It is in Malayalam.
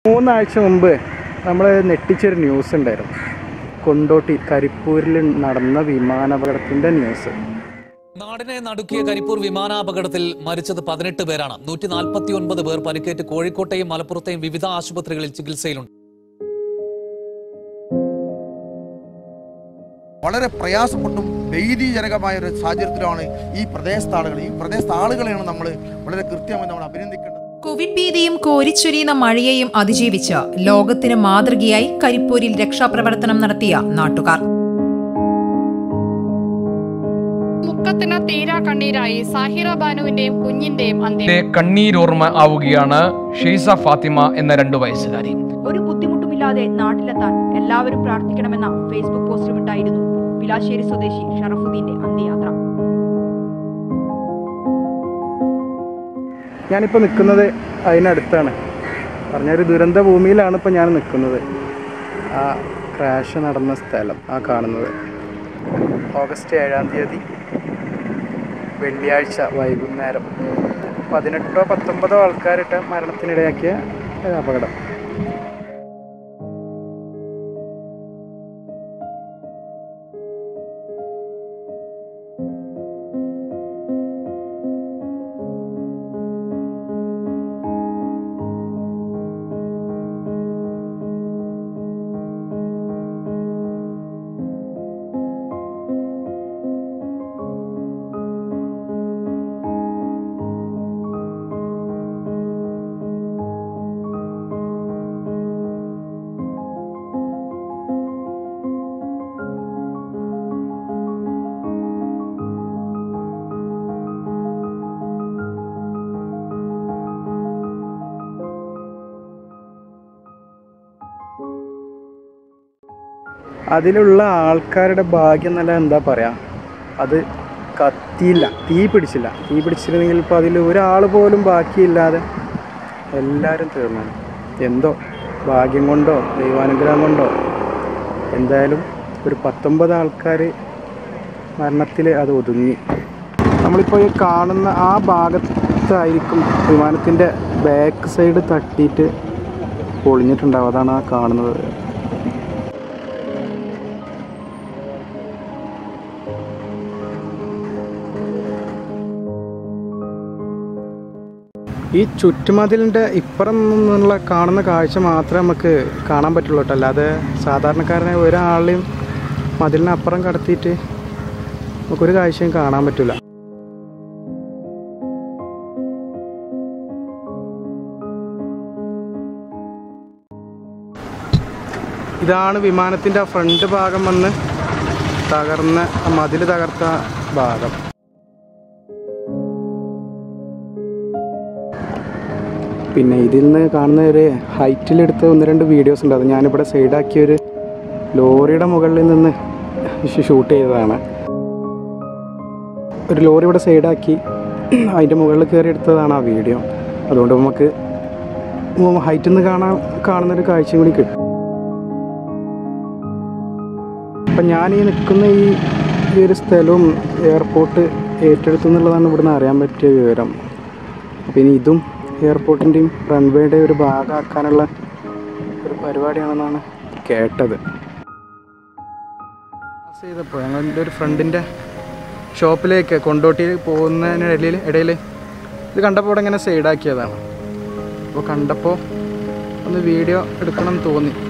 മൂന്നാഴ്ച മുമ്പ് നമ്മൾ നെട്ടിച്ചൊരു ന്യൂസ് ഉണ്ടായിരുന്നു കൊണ്ടോട്ടി കരിപ്പൂരിൽ നടന്ന വിമാനാപകടത്തിൻ്റെ ന്യൂസ് നാടിനെ നടുക്കിയ കരിപ്പൂർ വിമാനാപകടത്തിൽ മരിച്ചത് പതിനെട്ട് പേരാണ് നൂറ്റി നാൽപ്പത്തി ഒൻപത് പേർ പരിക്കേറ്റ് കോഴിക്കോട്ടെയും മലപ്പുറത്തെയും വിവിധ ആശുപത്രികളിൽ ചികിത്സയിലുണ്ട് വളരെ പ്രയാസപ്പെട്ടും ഭീതിജനകമായ ഒരു സാഹചര്യത്തിലാണ് ഈ പ്രദേശത്തെ ആളുകൾ ഈ പ്രദേശത്തെ ആളുകളെയാണ് നമ്മൾ വളരെ കൃത്യമായി നമ്മൾ അഭിനന്ദിക്കേണ്ടത് കോവിഡ് ഭീതിയും കോരിച്ചൊരിയുന്ന മഴയെയും അതിജീവിച്ച് ലോകത്തിന് മാതൃകയായി കരിപ്പൂരിൽ രക്ഷാപ്രവർത്തനം നടത്തിയ നാട്ടുകാർ മുക്കത്തിന് തീരാ കണ്ണീരായി സാഹിറ ബാനുവിന്റെയും കുഞ്ഞിന്റെയും അന്ത്യം ഇതിന്റെ കണ്ണീരോർമ്മ ആവുകയാണ് ഷീസ ഫാത്തിമ എന്ന രണ്ടു വയസ്സുകാരി ഒരു ബുദ്ധിമുട്ടുമില്ലാതെ നാട്ടിലെത്താൻ എല്ലാവരും പ്രാർത്ഥിക്കണമെന്ന ഫേസ്ബുക്ക് പോസ്റ്റുമിട്ടായിരുന്നു പിലാശ്ശേരി സ്വദേശി ഷറഫുദ്ദീന്റെ അന്ത്യയാത്ര ഞാനിപ്പോൾ നിൽക്കുന്നത് അതിനടുത്താണ് പറഞ്ഞൊരു ദുരന്ത ഭൂമിയിലാണ് ഇപ്പോൾ ഞാൻ നിൽക്കുന്നത് ആ ക്രാഷ് നടന്ന സ്ഥലം ആ കാണുന്നത് ഓഗസ്റ്റ് ഏഴാം തീയതി വെള്ളിയാഴ്ച വൈകുന്നേരം പതിനെട്ടോ പത്തൊമ്പതോ ആൾക്കാരിട്ട് മരണത്തിനിടയാക്കിയ ഒരു അപകടം അതിലുള്ള ആൾക്കാരുടെ ഭാഗ്യം എന്നല്ല എന്താ പറയുക അത് കത്തിയില്ല തീ പിടിച്ചില്ല തീ പിടിച്ചിരുന്നെങ്കിൽ ഇപ്പോൾ അതിൽ ഒരാൾ പോലും ബാക്കിയില്ലാതെ എല്ലാവരും തീർന്നു എന്തോ ഭാഗ്യം കൊണ്ടോ ദൈവാനുഗ്രഹം കൊണ്ടോ എന്തായാലും ഒരു പത്തൊമ്പത് ആൾക്കാർ മരണത്തിൽ അത് ഒതുങ്ങി നമ്മളിപ്പോൾ ഈ കാണുന്ന ആ ഭാഗത്തായിരിക്കും വിമാനത്തിൻ്റെ ബാക്ക് സൈഡ് തട്ടിയിട്ട് പൊളിഞ്ഞിട്ടുണ്ടാവും അതാണ് ആ കാണുന്നത് ഈ ചുറ്റുമതിലിൻ്റെ ഇപ്പുറം നിന്നുള്ള കാണുന്ന കാഴ്ച മാത്രമേ നമുക്ക് കാണാൻ പറ്റുള്ളൂ കേട്ടോ അല്ലാതെ സാധാരണക്കാരനെ ഒരാളെയും മതിലിന് അപ്പുറം കടത്തിയിട്ട് നമുക്കൊരു കാഴ്ചയും കാണാൻ പറ്റില്ല ഇതാണ് വിമാനത്തിൻ്റെ ഫ്രണ്ട് ഭാഗം വന്ന് തകർന്ന മതിൽ തകർത്ത ഭാഗം പിന്നെ ഇതിൽ നിന്ന് കാണുന്ന ഒരു ഹൈറ്റിലെടുത്ത ഒന്ന് രണ്ട് വീഡിയോസ് ഉണ്ട് അത് ഞാനിവിടെ സൈഡാക്കിയ ഒരു ലോറിയുടെ മുകളിൽ നിന്ന് ഷൂട്ട് ചെയ്തതാണ് ഒരു ലോറി ഇവിടെ സൈഡാക്കി അതിൻ്റെ മുകളിൽ കയറി എടുത്തതാണ് ആ വീഡിയോ അതുകൊണ്ട് നമുക്ക് ഹൈറ്റിൽ നിന്ന് കാണാൻ കാണുന്നൊരു കാഴ്ചയും കൂടി കിട്ടും അപ്പം ഞാൻ ഈ നിൽക്കുന്ന ഈ ഈ ഒരു സ്ഥലവും എയർപോർട്ട് ഏറ്റെടുത്തു എന്നുള്ളതാണ് ഇവിടുന്ന് അറിയാൻ പറ്റിയ വിവരം അപ്പോൾ ഇനി ഇതും എയർപോർട്ടിൻ്റെയും റൺവേയുടെ ഒരു ഭാഗമാക്കാനുള്ള ഒരു പരിപാടിയാണെന്നാണ് കേട്ടത് പാസ് ചെയ്തപ്പോൾ ഞങ്ങളുടെ ഒരു ഫ്രണ്ടിൻ്റെ ഷോപ്പിലേക്ക് കൊണ്ടോട്ടി പോകുന്നതിനിടയിൽ ഇടയിൽ ഇത് കണ്ടപ്പോൾ ഇവിടെ ഇങ്ങനെ സൈഡാക്കിയതാണ് അപ്പോൾ കണ്ടപ്പോൾ ഒന്ന് വീഡിയോ എടുക്കണം എന്ന് തോന്നി